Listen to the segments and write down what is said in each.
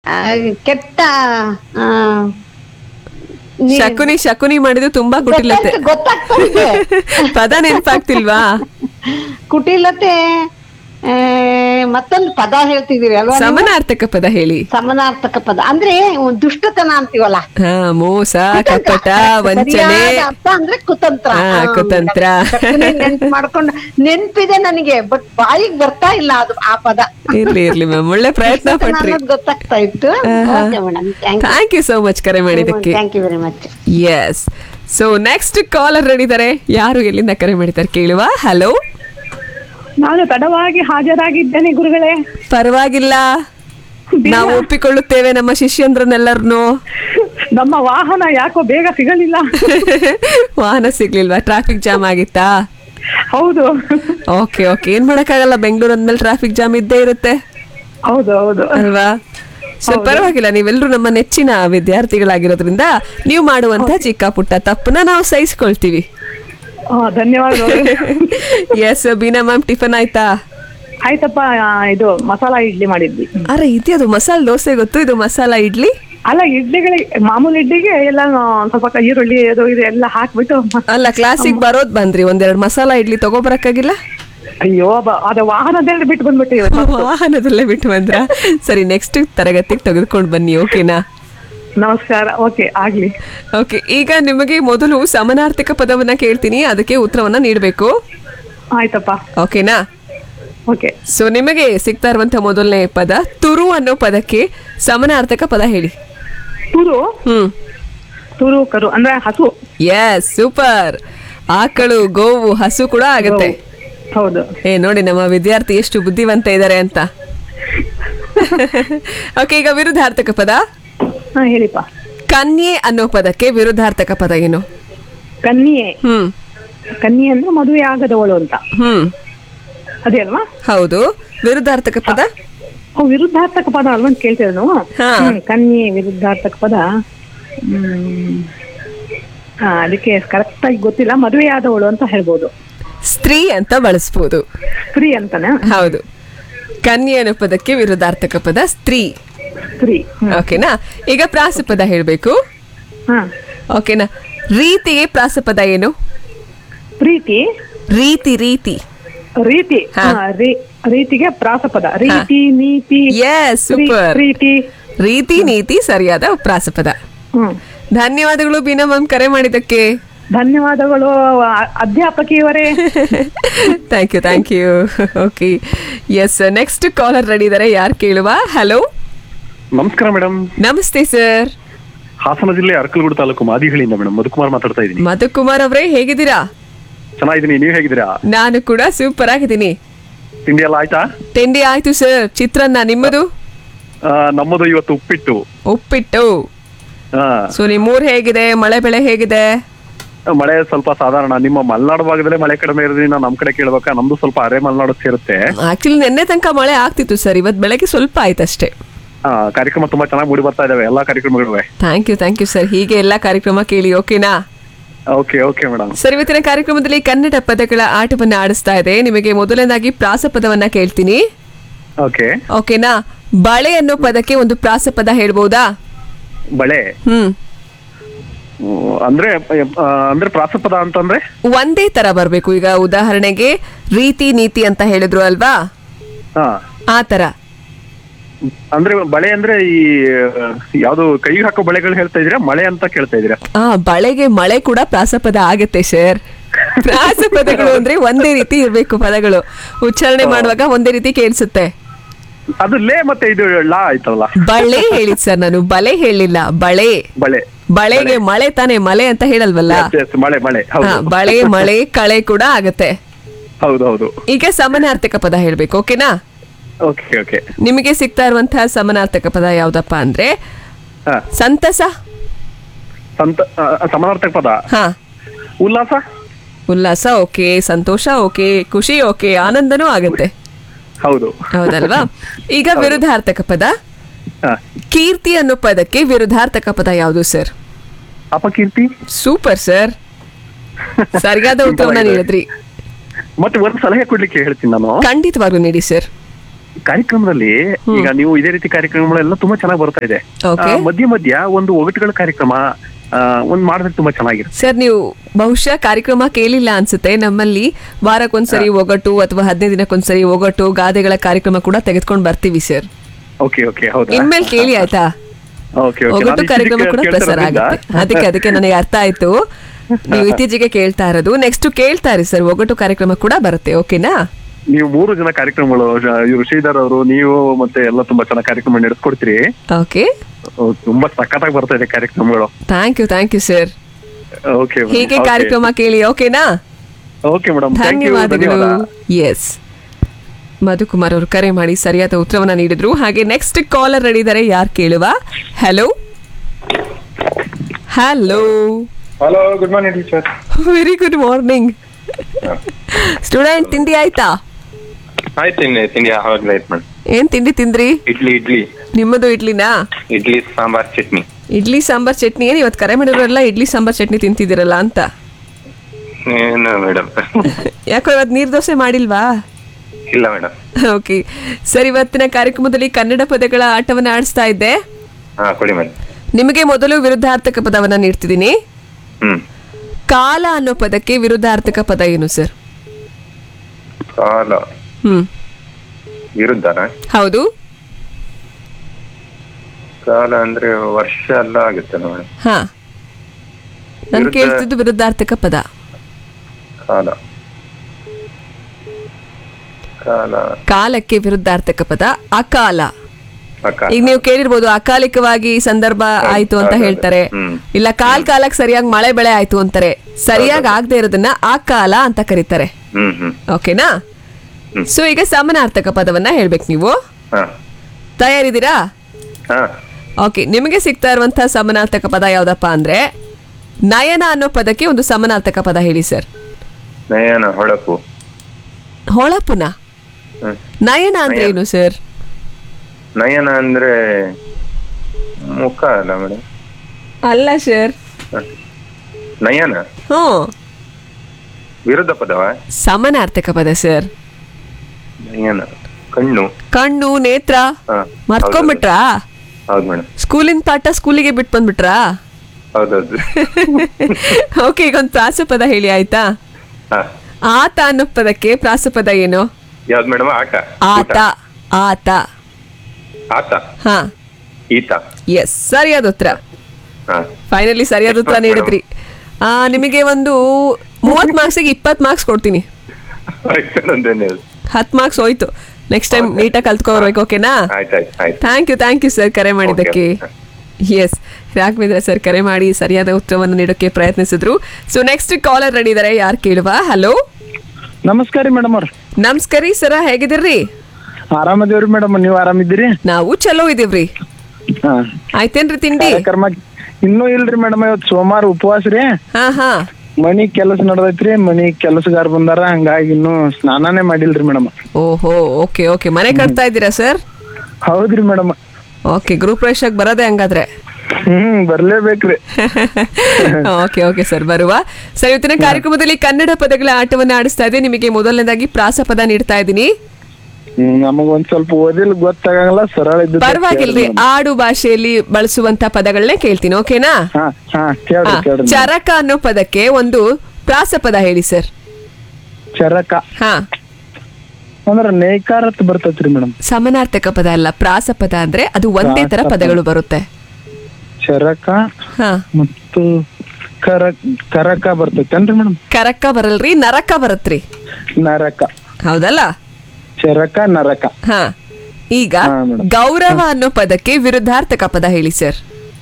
ಆ, ಕೆಟ್ಟ ಆ, ನೀ- ಶಕುನಿ ಶಕುನಿ ಮಾಡಿದ್ದು ತುಂಬಾ ಕುಟಿಲತೆ ಗೊತ್ತಾಗ್ತಾ ಇದೆ ಪದ ನೆನ್ಪಾಗ್ತಿಲ್ವಾ ಕುಟಿಲತೆ ಆ, ಮತ್ತೊಂದು ಪದ ಹೇಳ್ತಿದೀವಿ ಅಲ್ವಾ ನೀವು? ಸಮನಾರ್ಥಕ ಪದ ಹೇಳಿ ಸಮನಾರ್ಥಕ ಪದ ಅಂದ್ರೆ ಒಂದ್ ದುಷ್ಟತನ ಅಂತೀವಲ್ಲ ಹಾ ಮೋಸ ಕುತಂತ್ರ. ಕಪಟ ವಂಚನೆ ಸರಿಯಾದ ಅರ್ಥ ಅಂದ್ರೆ ಕುತಂತ್ರ ಹಾ, ಹಾ, ಕುತಂತ್ರ. ತಕ್ಷಣ ನೆನ್ಪ್ ಮಾಡ್ಕೊಂಡು ನೆನ್ಪಿದೆ ನನಗೆ ಬಟ್ ಬಾಯಿಗೆ ಬರ್ತಾ ಇಲ್ಲ ಅದು ಆ ಪದ ಇರ್ಲಿ ಇರ್ಲಿ ಮ್ಯಾಮ್ ಒಳ್ಳೆ ಪ್ರಯತ್ನ ದುಷ್ಟತನ ಪಟ್ರಿ ಅನ್ನೋದು ಗೊತ್ತಾಗ್ತಾ ಇತ್ತು okay madam thank thank you so much ಕರೆ ಮಾಡಿದ್ದಕ್ಕೆ thank you very much yes so next caller ರೆಡಿದ್ದಾರೆ ಯಾರು ಎಲ್ಲಿಂದ ಕರೆ ಮಾಡಿದ್ದಾರೆ ಕೇಳುವ ಹಲೋ ನಾನು ತಡವಾಗಿ ಹಾಜರಾಗಿದ್ದೇನೆ ಗುರುಗಳೇ ಪರವಾಗಿಲ್ಲ ನಾವು ಒಪ್ಪಿಕೊಳ್ಳುತ್ತೇವೆ ನಮ್ಮ ಶಿಷ್ಯಂದ್ರನ್ನೆಲ್ಲರನ್ನು ನಮ್ಮ ವಾಹನ ಯಾಕೋ ಬೇಗ ಸಿಗಲಿಲ್ಲ ವಾಹನ ಸಿಗ್ಲಿಲ್ವಾ ಟ್ರಾಫಿಕ್ ಜಾಮ್ ಆಗಿತ್ತಾ ಹೌದು ಓಕೆ ಓಕೆ ಏನ್ ಮಾಡಕ್ಕಾಗಲ್ಲ ಬೆಂಗಳೂರು ಅಂದ್ಮೇಲೆ ಟ್ರಾಫಿಕ್ ಜಾಮ್ ಇದ್ದೇ ಇರುತ್ತೆ ಹೌದು ಹೌದು ಅಲ್ವಾ ಸೊ ಪರವಾಗಿಲ್ಲ ನೀವೆಲ್ಲರೂ ನಮ್ಮ ನೆಚ್ಚಿನ ವಿದ್ಯಾರ್ಥಿಗಳಾಗಿರೋದ್ರಿಂದ ನೀವು ಮಾಡುವಂತ ಚಿಕ್ಕ ಪುಟ್ಟ ತಪ್ಪನ್ನ ನಾವು ಸಹಿಸ್ಕೊಳ್ತೀವಿ ಆ, ಧನ್ಯವಾದಗಳು ಎಸ್ ಬೀನಾ ಮ್ಯಾಮ್ ಟಿಫನ್ ಆಯ್ತಾ ಆಯ್ತಪ್ಪ ಆ, ಇದು ಮಸಾಲಾ ಇಡ್ಲಿ ಮಾಡಿದ್ವಿ ಅರೆ ಇದ್ಯಾವುದು ಮಸಾಲೆ ದೋಸೆ ಗೊತ್ತು ಇದು ಮಸಾಲಾ ಇಡ್ಲಿ ಅಲ್ಲ ಇಡ್ಲಿಗಳಿಗೆ ಮಾಮೂಲಿ ಇಡ್ಲಿಗೆ ಎಲ್ಲ ಆ, ಸ್ವಲ್ಪ ಕ- ಈರುಳ್ಳಿ ಅದು ಇದು ಎಲ್ಲ ಹಾಕ್ಬಿಟ್ಟು ಮ- ಅಲ್ಲ ಕ್ಲಾಸಿಗೆ ಬರೋದ್ ಬಂದ್ರಿ ಒಂದೆರಡು ಮಸಾಲಾ ಇಡ್ಲಿ ತಗೋಬರಕ್ಕಾಗಿಲ್ಲ ಅಯ್ಯೋ ಬ- ಅದ ವಾಹನದಲ್ಲಿ ಬಿಟ್ಟು ಬಂದ್ಬಿಟ್ಟಿವಿ ವಾಹನದಲ್ಲೇ ಬಿಟ್ಟು ಬಂದ್ರ ಸರಿ ನೆಕ್ಸ್ಟ್ ತರಗತಿಗೆ ತೆಗೆದುಕೊಂಡು ಬನ್ನಿ ಓಕೆನಾ ನಮಸ್ಕಾರ ಓಕೆ ಆಗ್ಲಿ ಓಕೆ ಈಗ ನಿಮಗೆ ಮೊದಲು ಸಮಾನಾರ್ಥಕ ಪದವನ್ನ ಕೇಳ್ತೀನಿ ಅದಕ್ಕೆ ಉತ್ತರವನ್ನ ನೀಡಬೇಕು ಆಯ್ತಪ್ಪ ಓಕೆನಾ ಓಕೆ ಸೊ ನಿಮಗೆ ಸಿಗ್ತಾ ಇರುವಂತ ಮೊದಲನೇ ಪದ ತುರು ಅನ್ನೋ ಪದಕ್ಕೆ ಸಮಾನಾರ್ಥಕ ಪದ ಹೇಳಿ ತುರು ಹ್ಮ್ ತುರು ಕರು ಅಂದ್ರೆ ಹಸು ಎಸ್ ಸೂಪರ್ ಆಕಳು ಗೋವು ಹಸು ಕೂಡ ಆಗತ್ತೆ ಹೌದು ಏ ನೋಡಿ ನಮ್ಮ ವಿದ್ಯಾರ್ಥಿ ಎಷ್ಟು ಬುದ್ಧಿವಂತ ಇದ್ದಾರೆ ಅಂತ ಓಕೆ ಈಗ ವಿರುದ್ಧಾರ್ಥಕ ಪದ ಹಾ ಹೇಳಿಪ್ಪ ಕನ್ಯೆ ಅನ್ನೋ ಪದಕ್ಕೆ ವಿರುದ್ಧಾರ್ಥಕ ಪದ ಏನು ಕನ್ಯೆ ಹ್ಮ್ ಕನ್ಯೆ ಅಂದ್ರೆ ಮದುವೆ ಆಗದವಳು ಅಂತ ಹ್ಮ್ ಅದೇ ಅಲ್ವಾ ಹೌದು ವಿರುದ್ಧಾರ್ಥಕ ಪದ ಓ ವಿರುದ್ಧಾರ್ಥಕ ಪದ ಅಲ್ವಾ ಅಂತ ಕೇಳ್ತೇವೆ ನಾವು ಹಾ. ಹ್ಮ್, ಕನ್ಯೆ ವಿರುದ್ಧಾರ್ಥಕ ಪದ ಹ್ಮ್ ಹಾ ಅದಕ್ಕೆ ಕರೆಕ್ಟ್ ಆಗಿ ಗೊತ್ತಿಲ್ಲ ಮದುವೆ ಆದವಳು ಅಂತ ಹೇಳ್ಬೋದು ಸ್ತ್ರೀ ಅಂತ ಬಳಸ್ಬೋದು ಸ್ತ್ರೀ ಅಂತಾನೆ ಹೌದು ಕನ್ಯೆ ಅನ್ನೋ ಪದಕ್ಕೆ ವಿರುದ್ಧಾರ್ಥಕ ಪದ ಸ್ತ್ರೀ ಸ್ತ್ರೀ ಹ್ಮ್. ಓಕೆನಾ ಈಗ ಪ್ರಾಸಪದ ಹೇಳ್ಬೇಕು ಹಾ ಓಕೆನಾ ರೀತಿಗೆ ಪ್ರಾಸಪದ ಏನು ಪ್ರೀತಿ ರೀತಿ ರೀತಿ ರೀತಿ ಹಾ. ಹಾ, ರೀ- ರೀತಿಗೆ ಪ್ರಾಸಪದ ರೀತಿ ನೀತಿ ಎಸ್ ಪ್ರೀ- ಸೂಪರ್ ಪ್ರೀತಿ ರೀತಿ ನೀತಿ ಸರಿಯಾದ ಪ್ರಾಸಪದ ಹ್ಮ್ ಧನ್ಯವಾದಗಳು ಬೀನಾ ಮ್ಯಾಮ್ ಕರೆ ಮಾಡಿದ್ದಕ್ಕೆ ಧನ್ಯವಾದಗಳು ಅ- ಅಧ್ಯಾಪಕಿಯವರೇ thank you thank you okay yes next caller ready ಇದ್ದಾರೆ ಯಾರು ಕೇಳುವ ಹಲೋ ನಮಸ್ಕಾರ ಮೇಡಮ್ ನಮಸ್ತೆ ಸರ್ ಹಾಸನ ಜಿಲ್ಲೆ ಅರಕಲಗೂಡು ತಾಲೂಕು ಮಾದಿಹಳ್ಳಿಯಿಂದ ಮೇಡಮ್ ಮಧುಕುಮಾರ್ ಮಾತಾಡ್ತಾ ಇದ್ದೀನಿ ಮಧುಕುಮಾರ್ ಅವರೇ ಹೇಗಿದ್ದೀರಾ ಚೆನ್ನಾಗಿದ್ದೀನಿ ನೀವ್ ಹೇಗಿದ್ದೀರಾ ನಾನು ಕೂಡ ಸೂಪರ್ ಆಗಿದ್ದೀನಿ ತಿಂಡಿ ಎಲ್ಲ ಆಯ್ತಾ ತಿಂಡಿ ಆಯ್ತು ಸರ್ ಚಿತ್ರಾನ್ನ ನಿಮ್ಮದು ಆ, ನಮ್ಮದು ಇವತ್ತು ಉಪ್ಪಿಟ್ಟು ಉಪ್ಪಿಟ್ಟು ಆ, ಸೊ ನಿಮ್ಮೂರ್ ಹೇಗಿದೆ ಮಳೆ ಬೆಳೆ ಹೇಗಿದೆ ಮಳೆ ಸ್ವಲ್ಪ ಸಾಧಾರಣ ನಿಮ್ಮ ಮಲೆನಾಡು ಭಾಗದಲ್ಲೇ ಮಳೆ ಕಡಿಮೆ ಇರೋದ್ರಿಂದ ನಮ್ ಕಡೆ ಕೇಳ್ಬೇಕಾ ನಮ್ದು ಸ್ವಲ್ಪ ಅರೆ ಮಲೆನಾಡು ಸೇರುತ್ತೆ ಆಕ್ಚುಲಿ ನಿನ್ನೆ ತನಕ ಮಳೆ ಆಗ್ತಿತ್ತು ಸರ್ ಇವತ್ ಬೆಳಗ್ಗೆ ಸ್ವಲ್ಪ ಆಯ್ತಷ್ಟೇ ಆ, ಕಾರ್ಯಕ್ರಮ ತುಂಬಾ ಚೆನ್ನಾಗಿ ಮೂಡಿ ಬರ್ತಾ ಇದಾವೆ ಎಲ್ಲಾ ಕಾರ್ಯಕ್ರಮಗಳು thank you thank you sir ಹೀಗೆ ಎಲ್ಲಾ ಕಾರ್ಯಕ್ರಮ ಕೇಳಿ ಓಕೆನಾ ಓಕೆ ಓಕೆ ಮೇಡಮ್ ಸರ್ ಇವತ್ತಿನ ಕಾರ್ಯಕ್ರಮದಲ್ಲಿ ಕನ್ನಡ ಪದಗಳ ಆಟವನ್ನ ಆಡಿಸ್ತಾ ಇದೆ ನಿಮಗೆ ಮೊದಲನೇದಾಗಿ ಪ್ರಾಸಪದವನ್ನ ಕೇಳ್ತೀನಿ ಓಕೆ ಓಕೆನಾ ಬಳೆ ಅನ್ನೋ ಪದಕ್ಕೆ ಒಂದು ಪ್ರಾಸಪದ ಹೇಳ್ಬೋದಾ ಬಳೆ ಹ್ಮ್ ಹ್ಮ್, ಅಂದ್ರೆ ಆ, ಅಂದ್ರೆ ಪ್ರಾಸಪದ ಅಂತಂದ್ರೆ ಒಂದೇ ತರ ಬರ್ಬೇಕು ಈಗ ಉದಾಹರಣೆಗೆ ರೀತಿ ನೀತಿ ಅಂತ ಹೇಳಿದ್ರು ಅಲ್ವಾ ಹಾ ಆ ತರ ಅಂದ್ರೆ ಬಳೆ ಅಂದ್ರೆ ಈ ಆ, ಯಾವ್ದು ಕೈಗೆ ಹಾಕೋ ಬಳೆಗಳು ಹೇಳ್ತಾ ಇದೀರಾ ಮಳೆ ಅಂತ ಕೇಳ್ತಾ ಇದೀರಾ ಆ ಬಳೆಗೆ ಮಳೆ ಕೂಡ ಪ್ರಾಸಪದ ಆಗತ್ತೆ ಸರ್ ಪ್ರಾಸಪದಗಳು ಅಂದ್ರೆ ಒಂದೇ ರೀತಿ ಇರ್ಬೇಕು ಪದಗಳು ಉಚ್ಚಾರಣೆ ಮಾಡುವಾಗ ಒಂದೇ ರೀತಿ ಕೇಳಿಸುತ್ತೆ ಅದು ಲೇ ಮತ್ತೆ ಇದು ಲಾ ಆಯ್ತಲ್ಲ ಬಳೆ ಹೇಳಿದ್ ಸರ್ ನಾನು ಬಲೆ ಹೇಳಿಲ್ಲ ಬಳೆ ಬಳೆ ಬಳೆಗೆ ಮಳೆ ತಾನೇ ಮಳೆ ಅಂತ ಹೇಳಲ್ವಲ್ಲ Yes, yes, ಮಳೆ ಮಳೆ ಹಾ, ಹೌದು ಬಳೆ ಮಳೆ ಕಳೆ ಕೂಡ ಆಗತ್ತೆ ಹೌದು ಹೌದು ಈಗ ಸಮಾನಾರ್ಥಕ ಪದ ಹೇಳ್ಬೇಕು ಓಕೆನಾ ಓಕೆ ಓಕೆ ನಿಮಗೆ ಸಿಗ್ತಾ ಇರುವಂತಹ ಸಮಾನಾರ್ಥಕ ಪದ ಯಾವ್ದಪ್ಪ ಅಂದ್ರೆ ಹಾ ಸಂತಸ ಸಂತ ಆ, ಸಮಾನಾರ್ಥಕ ಪದ ಹಾ ಉಲ್ಲಾಸ ಉಲ್ಲಾಸ ಓಕೆ ಸಂತೋಷ ಓಕೆ ಖುಷಿ ಓಕೆ ಆನಂದನೂ ಆಗತ್ತೆ ಹೌದು ಹೌದಲ್ವಾ ಈಗ ವಿರುದ್ಧಾರ್ಥಕ ಪದ ಹಾ ಕೀರ್ತಿ ಅನ್ನೋ ಪದಕ್ಕೆ ವಿರುದ್ಧಾರ್ಥಕ ಪದ ಯಾವುದು ಸರ್ ಅಪಕೀರ್ತಿ ಸೂಪರ್ ಸರ್ ಸರಿಯಾದ ಉತ್ತರವನ್ನ ನೀಡಿದ್ರಿ ಮತ್ತೆ ಒಂದು ಸಲಹೆ ಕೊಡ್ಲಿಕ್ಕೆ ಹೇಳ್ತೀನಿ ನಾನು ಖಂಡಿತವಾಗ್ಲೂ ನೀಡಿ ಸರ್ ಕಾರ್ಯಕ್ರಮದಲ್ಲಿ ಈಗ ನೀವು ಇದೇ ರೀತಿ ಕಾರ್ಯಕ್ರಮಗಳೆಲ್ಲ ತುಂಬಾ ಚೆನ್ನಾಗಿ ಬರ್ತಾ ಇದೆ Okay. ಆ, ಮಧ್ಯ ಮಧ್ಯ ಒಂದು ಒಗಟುಗಳ ಕಾರ್ಯಕ್ರಮ ಆ, ಒಂದ್ ಮಾಡಿದ್ರೆ ತುಂಬಾ ಚೆನ್ನಾಗಿರುತ್ತೆ ಸರ್ ನೀವು ಬಹುಶಃ ಕಾರ್ಯಕ್ರಮ ಕೇಳಿಲ್ಲ ಅನ್ಸುತ್ತೆ ನಮ್ಮಲ್ಲಿ ವಾರಕ್ಕೊಂದ್ಸರಿ ಒಗಟು ಅಥವಾ ಹದಿನೈದು ದಿನಕ್ಕೊಂದ್ಸರಿ ಒಗಟು ಗಾದೆಗಳ ಕಾರ್ಯಕ್ರಮ ಕೂಡ ತೆಗೆದುಕೊಂಡು ಬರ್ತೀವಿ ಸರ್ ಓಕೆ ಓಕೆ ಹೌದಾ ಇನ್ಮೇಲೆ ಕೇಳಿ ಆಯ್ತಾ ಓಕೆ ಓಕೆ ಒಗಟು ಕಾರ್ಯಕ್ರಮ ಕೂಡ ಪ್ರಸಾರ ಆಗುತ್ತೆ ಅದಕ್ಕೆ ಅದಕ್ಕೆ ನನಗೆ ಅರ್ಥ ಆಯ್ತು ನೀವು ಇತ್ತೀಚೆಗೆ ಕೇಳ್ತಾ ಇರೋದು ನೆಕ್ಸ್ಟ್ ಕೇಳ್ತಾ ಇರಿ ಸರ್ ಒಗಟು ಕಾರ್ಯಕ್ರಮ ಕೂಡ ಬರುತ್ತೆ ಓಕೆನಾ ನೀವು ಮೂರು ಜನ ಕಾರ್ಯಕ್ರಮಗಳು ಶ- ಇವ್ರು ಶ್ರೀಧರ್ ಅವರು ನೀವು ಮತ್ತೆ ಎಲ್ಲ ತುಂಬಾ ಚೆನ್ನಾಗಿ ಕಾರ್ಯಕ್ರಮ ನಡೆಸ್ಕೊಡ್ತೀರಿ ಓಕೆ ಓ, ತುಂಬಾ ಸಖತ್ತಾಗಿ ಬರ್ತಾ ಇದೆ ಕಾರ್ಯಕ್ರಮಗಳು thank you thank you sir okay ಹೀಗೆ ಕಾರ್ಯಕ್ರಮ ಕೇಳಿ ಓಕೆನಾ ಓಕೆ ಮೇಡಮ್ ಥ್ಯಾಂಕ್ ಯು ಧನ್ಯವಾದಗಳು ಧನ್ಯವಾದ ಎಸ್ ಮಧುಕುಮಾರ್ ಅವರು ಕರೆ ಮಾಡಿ ಸರಿಯಾದ ಉತ್ತರವನ್ನ ನೀಡಿದ್ರು ಹಾಗೆ ನೆಕ್ಸ್ಟ್ ಕಾಲರ್ ನಡೆದರೆ ಯಾರು ಕೇಳುವ hello hello hello good morning teacher very good morning student ತಿಂಡಿ ಆಯ್ತಾ ಆಯ್ತು ತಿಂಡಿ ತಿಂಡಿ ಆವಾಗಲೇ ಆಯ್ತು ಮೇಡಮ್ ಏನ್ ತಿಂಡಿ ತಿಂದ್ರಿ ಇಡ್ಲಿ ಇಡ್ಲಿ ನಿಮ್ಮದು ಇಡ್ಲಿನಾ ಇಡ್ಲಿ ಸಾಂಬಾರ್ ಚಟ್ನಿ ಇಡ್ಲಿ ಸಾಂಬಾರ್ ಚಟ್ನಿ ಏನ್ ಇವತ್ತು ಕರೆ ಮಾಡಿರೋರೆಲ್ಲ ಇಡ್ಲಿ ಸಾಂಬಾರ್ ಚಟ್ನಿ ತಿಂತಿದ್ದೀರಲ್ಲ ಅಂತ ಏನು ಮೇಡಮ್ ಯಾಕೋ ಇವತ್ತು ನೀರ್ ದೋಸೆ ಮಾಡಿಲ್ವಾ ಇಲ್ಲ ಮೇಡಮ್ ಓಕೆ ಸರ್ ಇವತ್ತಿನ ಕಾರ್ಯಕ್ರಮದಲ್ಲಿ ಕನ್ನಡ ಪದಗಳ ಆಟವನ್ನ ಆಡಿಸ್ತಾ ಇದ್ದೆ ಹಾ ಕೊಡಿ ಮೇಡಮ್ ನಿಮಗೆ ಮೊದಲು ವಿರುದ್ಧಾರ್ಥಕ ಪದವನ್ನ ನೀಡ್ತಿದ್ದೀನಿ ಹ್ಮ್ ಕಾಲ ಅನ್ನೋ ಪದಕ್ಕೆ ವಿರುದ್ಧಾರ್ಥಕ ಪದ ಏನು ಸರ್ ಕಾಲ ಹ್ಮ್ ವಿರುದ್ಧನ ಹೌದು ಕಾಲ ಅಂದ್ರೆ ವರ್ಷ ಎಲ್ಲ ಆಗುತ್ತೆ ಮೇಡಮ್ ಹಾ ನಾನು ವಿರುದ್ಧ- ಕೇಳ್ತಿದ್ದು ವಿರುದ್ಧಾರ್ಥಕ ಪದ ಕಾಲ ಕಾಲ ಕಾಲಕ್ಕೆ ವಿರುದ್ಧಾರ್ಥಕ ಪದ ಅಕಾಲ ಅಕ್ಕ ಈಗ ನೀವು ಕೇಳಿರ್ಬೋದು ಅಕಾಲಿಕವಾಗಿ ಸಂದರ್ಭ ಆಯ್ತು ಅಂತ ಹೌದು, ಹೇಳ್ತಾರೆ ಹ್ಮ್. ಇಲ್ಲ ಕಾಲ್ ಕಾಲಕ್ಕೆ ಸರಿಯಾಗಿ ಮಳೆ ಬೆಳೆ ಆಯ್ತು ಅಂತಾರೆ ಸರಿಯಾಗಿ ಆಗದೆ ಇರೋದನ್ನ ಆ ಕಾಲ ಅಂತ ಕರೀತಾರೆ ಹ್ಮ್ ಹ್ಮ್ ಓಕೆನಾ ಸೊ ಈಗ ಸಮಾನಾರ್ಥಕ ಪದವನ್ನ ಹೇಳ್ಬೇಕು ನೀವು ಹಾ ತಯಾರಿದ್ದೀರಾ ಹಾ ಓಕೆ ನಿಮಗೆ ಸಿಗ್ತಾ ಇರುವಂತಹ ಸಮಾನಾರ್ಥಕ ಪದ ಯಾವ್ದಪ್ಪ ಅಂದ್ರೆ ನಯನ ಅನ್ನೋ ಪದಕ್ಕೆ ಒಂದು ಸಮಾನಾರ್ಥಕ ಪದ ಹೇಳಿ ಸರ್ ನಯನ ಹೊಳಪು ಹೊಳಪುನ ಹ್ಮ್ ನಯನ ಅಂದ್ರೆ ಏನು ಸರ್ ನಯನ ಅಂದ್ರೆ ಮುಖ ಅಲ್ಲ ಮೇಡಮ್ ಅಲ್ಲ ಸರ್ ನಯನ ಹ್ಮ್ ವಿರುದ್ಧ ಪದವ ಸಮಾನಾರ್ಥಕ ಪದ ಸರ್ ನಯನ ಕಣ್ಣು ಕಣ್ಣು ನೇತ್ರ ಹಾ ಮರ್ಕೊಂಬಿಟ್ರಾ ಹೌದು ಮೇಡಮ್ ಸ್ಕೂಲಿನ ಪಾಠ ಸ್ಕೂಲಿಗೆ ಬಿಟ್ಟು ಬಂದ್ಬಿಟ್ರಾ ಹೌದೌದು ಓಕೆ ಈಗ ಒಂದು ಪ್ರಾಸಪದ ಹೇಳಿ ಆಯ್ತಾ ಹಾ ಆತ ಅನ್ನೋ ಪದಕ್ಕೆ ಪ್ರಾಸಪದ ಏನು ಯಾವ್ದು ಮೇಡಮ್ ಆಟ ಆತ ಆತ ಆತ ಹಾ ಈತ ಎಸ್ ಸರಿಯಾದ ಉತ್ತರ ಹಾ ಫೈನಲಿ ಸರಿಯಾದ ಉತ್ತರ ನೀಡಿದ್ರಿ ಆ ನಿಮಗೆ ಒಂದು ಮೂವತ್ ಮಾರ್ಕ್ಸಿಗೆ ಇಪ್ಪತ್ ಮಾರ್ಕ್ಸ್ ಕೊಡ್ತೀನಿ ಆಯ್ತು ಮೇಡಮ್ ಧನ್ಯವಾದ ಹತ್ತು ಮಾರ್ಕ್ಸ್ ಹೋಯ್ತು ನೆಕ್ಸ್ಟ್ ಟೈಮ್ ನೀಟಾಗಿ ಕಲ್ತ್ಕೊಬರ್ಬೇಕು ಓಕೆನಾ ಆಯ್ತು ಆಯ್ತು ಆಯ್ತು thank you thank you sir ಕರೆ ಮಾಡಿದ್ದಕ್ಕೆ ಎಸ್ ರಾಘವೇಂದ್ರ ಸರ್ ಕರೆ ಮಾಡಿ ಸರಿಯಾದ ಉತ್ತರವನ್ನು ನೀಡೋಕೆ ಪ್ರಯತ್ನಿಸಿದ್ರು ಸೊ ನೆಕ್ಸ್ಟ್ ಕಾಲರ್ ರೆಡಿ ಇದಾರೆ ಯಾರು ಕೇಳುವ ಹಲೋ ನಮಸ್ಕಾರ ರೀ ಮೇಡಮ್ ಅವ್ರ ನಮಸ್ಕಾರ ರೀ ಸರ ಹೇಗಿದ್ದೀರಿ ಆರಾಮದೇವ್ರಿ ಮೇಡಮ್ ನೀವ್ ಆರಾಮಿದ್ದೀರಿ ನಾವು ಚಲೋ ಇದೀವ್ರಿ ಹಾ ಆಯ್ತೇನ್ರಿ ತಿಂಡಿ ಕಾರ್ಯಕ್ರಮ ಇನ್ನೂ ಇಲ್ರಿ ಮೇಡಮ್ ಇವತ್ ಸೋಮವಾರ ಉಪವಾಸ ರೀ ಹಾ ಹಾ ಮನಿ ಕೆಲಸ ನಡ್ದೈತ್ರಿ ಮನಿ ಕೆಲಸಗಾರ ಬಂದಾರ ಹಂಗಾಗಿ ಇನ್ನೂ ಸ್ನಾನಾನೇ ಮಾಡಿಲ್ರಿ ಮೇಡಮ್ ಓಹೋ ಓಕೆ ಓಕೆ ಮನೆ ಕಟ್ತಾ ಇದ್ದೀರಾ ಸರ್ ಹೌದ್ರಿ ಮೇಡಮ್ ಓಕೆ ಗ್ರೂಪ್ ಪ್ರವೇಶಕ್ಕೆ ಬರೋದೇ ಹಂಗಾದ್ರೆ ಹ್ಮ್ ಬರ್ಲೇಬೇಕ್ರಿ ಓಕೆ ಓಕೆ ಸರ್ ಬರುವ ಸರ್ ಇವತ್ತಿನ ಕಾರ್ಯಕ್ರಮದಲ್ಲಿ ಕನ್ನಡ ಪದಗಳ ಆಟವನ್ನ ಆಡಿಸ್ತಾ ಇದೆ ನಿಮಗೆ ಮೊದಲನೇದಾಗಿ ಪ್ರಾಸಪದ ನೀಡ್ತಾ ಇದ್ದೀನಿ ಹ್ಮ್ ನಮಗ್ ಒಂದ್ ಸ್ವಲ್ಪ ಓದಿಲ್ ಗೊತ್ತಾಗಂಗಿಲ್ಲ ಸರಳ ಇದ್ದ ಪರವಾಗಿಲ್ರಿ ಆಡು ಭಾಷೆಯಲ್ಲಿ ಬಳಸುವಂತ ಪದಗಳನ್ನೇ ಕೇಳ್ತೀನಿ ಓಕೆನಾ ಹಾ ಹಾ ಕೇಳ್ರಿ ಹಾ, ಕೇಳ್ರಿ madam. ಚರಕ ಅನ್ನೋ ಪದಕ್ಕೆ ಒಂದು ಪ್ರಾಸಪದ ಹೇಳಿ ಸರ್ ಚರಕ ಹಾ ಅಂದ್ರ ನೇಕಾರತ್ ಬರ್ತೈತ್ರಿ ಮೇಡಮ್ ಸಮಾನಾರ್ಥಕ ಪದ ಅಲ್ಲ ಪ್ರಾಸಪದ ಅಂದ್ರೆ ಅದು ಒಂದೇ ತರ ಪ್ರಾಸಪದ. ಪದಗಳು ಬರುತ್ತೆ ಚರಕ ಹಾ ಮತ್ತು ಕರ ಕರಕ ಬರ್ತೈತೇನ್ರಿ ಮೇಡಮ್ ಕರಕ ಬರಲ್ರಿ ನರಕ ಬರತ್ರಿ ನರಕ ಹೌದಲ್ಲ ಚರಕ ನರಕ ಹಾ ಈಗ ಹಾ, madam. ಗೌರವ ಅನ್ನೋ ಪದಕ್ಕೆ ವಿರುದ್ಧಾರ್ಥಕ ಪದ ಹೇಳಿ ಸರ್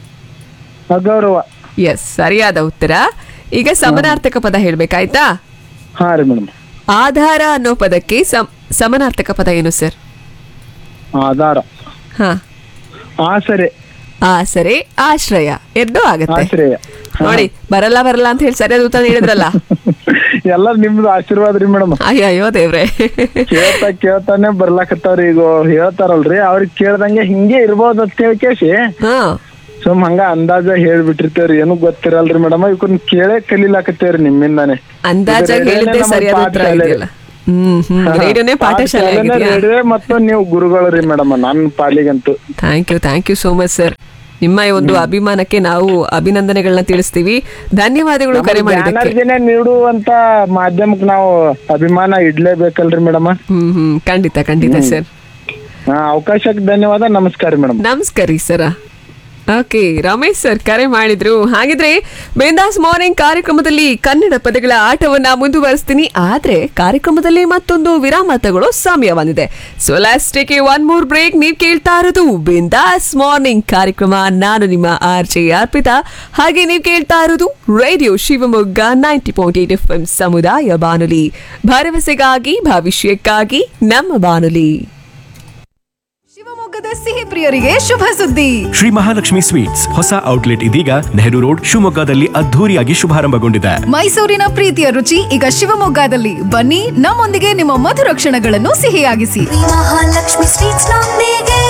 ಅಗೌರವ ಎಸ್ ಸರಿಯಾದ ಉತ್ತರ ಈಗ ಸಮಾನಾರ್ಥಕ ಪದ ಹೇಳ್ಬೇಕಾಯ್ತಾ ಹಾ ರೀ ಮೇಡಮ್ ಆಧಾರ ಅನ್ನೋ ಪದಕ್ಕೆ ಸಮ್- ಸಮಾನಾರ್ಥಕ ಪದ ಏನು ಸರ್ ಆಧಾರ ಹಾ ಆಸರೆ ಆಸರೆ ಆಶ್ರಯ ಎರಡೂ ಆಗತ್ತೆ ಆಶ್ರಯ ನೋಡಿ ಬರಲ್ಲ ಬರಲ್ಲ ಅಂತ ಹೇಳಿ ಸರಿಯಾದ ಉತ್ತರ ನೀಡಿದ್ರಲ್ಲ ಎಲ್ಲ ನಿಮ್ದು ಆಶೀರ್ವಾದ ರೀ ಮೇಡಮ್ ಅಯ್ಯಯ್ಯೋ ದೇವ್ರೆ ಕೇಳ್ತಾ ಕೇಳ್ತಾನೆ ಬರ್ಲಾಕತ್ತಾವ್ರಿ ಈಗ ಹೇಳ್ತಾರಲ್ರಿ ಅವ್ರಿಗೆ ಕೇಳ್ದಂಗೆ ಹಿಂಗೆ ಇರ್ಬೋದು ಅಂತ ಹೇಳಿ ಕೇಸಿ ಹಾ ಸುಮ್ ಹಂಗ ಅಂದಾಜ ಹೇಳ್ಬಿಟ್ಟಿರ್ತೇವ್ರಿ ಏನು ಗೊತ್ತಿರಲ್ರಿ ಮೇಡಮ್ ಇವನ್ ಕೇಳೇ ಕಲೀಲಾಕತ್ತೇವ್ರಿ ನಿಮ್ಮಿಂದಾನೆ ಅಂದಾಜಾಗಿ ಇದು ಹೇಳಿದ್ದೆ ನಮ್ಮ ಸರಿಯಾದ ಉತ್ತರ ಪಾಠಶಾಲೆ. ಇದೆಯಲ್ಲ ಹ್ಮ್ ಹ್ಮ್ ರೇಡಿಯೋನೇ ಪಾಠಶಾಲೆ ಆಗಿದೆಯಾ ರೇಡಿಯೋ ಮತ್ತು ನೀವು ಗುರುಗಳು ರೀ ಮೇಡಮ್ ನನ್ನ ಪಾಲಿಗಂತೂ thank you thank you so much sir ನಿಮ್ಮ ಈ ಒಂದು ಅಭಿಮಾನಕ್ಕೆ ನಾವು ಅಭಿನಂದನೆಗಳನ್ನ ತಿಳಿಸ್ತೀವಿ ಧನ್ಯವಾದಗಳು ಕರೆ ಮಾಡಿದ್ದಕ್ಕೆ ಜ್ಞಾನಾರ್ಜನೆ ನೀಡುವಂತ ಮಾಧ್ಯಮಕ್ಕೆ ನಾವು ಅಭಿಮಾನ ಇಡ್ಲೇಬೇಕಲ್ರಿ ಮೇಡಮ್ ಹ್ಮ್ ಹ್ಮ್ ಖಂಡಿತ ಖಂಡಿತ ಸರ್ ಅವಕಾಶಕ್ಕೆ ಧನ್ಯವಾದ ನಮಸ್ಕಾರ ಮೇಡಮ್ ನಮಸ್ಕಾರ ರೀ ಸರ ಓಕೆ ರಮೇಶ್ ಸರ್ ಕರೆ ಮಾಡಿದ್ರು ಹಾಗಿದ್ರೆ ಬೇಂದಾಸ್ ಮಾರ್ನಿಂಗ್ ಕಾರ್ಯಕ್ರಮದಲ್ಲಿ ಕನ್ನಡ ಪದಗಳ ಆಟವನ್ನ ಮುಂದುವರಿಸ್ತೀನಿ ಆದ್ರೆ ಕಾರ್ಯಕ್ರಮದಲ್ಲಿ ಮತ್ತೊಂದು ವಿರಾಮ ತಗೊಳ್ಳೋ ಸಮಯ ಬಂದಿದೆ ಸೊ ಲಾಸ್ಟ್ ಟೇಕ್ ಒನ್ ಮೂರ್ ಬ್ರೇಕ್ ನೀವ್ ಕೇಳ್ತಾ ಇರೋದು ಬಿಂದಾಸ್ ಮಾರ್ನಿಂಗ್ ಕಾರ್ಯಕ್ರಮ ನಾನು ನಿಮ್ಮ ಆರ್ ಜೆ ಅರ್ಪಿತಾ ಹಾಗೆ ನೀವು ಕೇಳ್ತಾ ಇರೋದು radio Shivamogga ninety point eight F M ಸಮುದಾಯ ಬಾನುಲಿ ಭರವಸೆಗಾಗಿ ಭವಿಷ್ಯಕ್ಕಾಗಿ ನಮ್ಮ ಬಾನುಲಿ ಶಿವಮೊಗ್ಗದ ಸಿಹಿ ಪ್ರಿಯರಿಗೆ ಶುಭ ಸುದ್ದಿ ಶ್ರೀ ಮಹಾಲಕ್ಷ್ಮಿ ಸ್ವೀಟ್ಸ್ ಹೊಸ ಔಟ್ಲೆಟ್ ಇದೀಗ ನೆಹರು ರೋಡ್ ಶಿವಮೊಗ್ಗದಲ್ಲಿ ಅದ್ಧೂರಿಯಾಗಿ ಶುಭಾರಂಭಗೊಂಡಿದೆ ಮೈಸೂರಿನ ಪ್ರೀತಿಯ ರುಚಿ ಈಗ ಶಿವಮೊಗ್ಗದಲ್ಲಿ ಬನ್ನಿ ನಮ್ಮೊಂದಿಗೆ ನಿಮ್ಮ ಮಧುರ ಕ್ಷಣಗಳನ್ನು ಸಿಹಿಯಾಗಿಸಿ ಮಹಾಲಕ್ಷ್ಮಿ ಸ್ವೀಟ್ಸ್ ನೊಂದಿಗೆ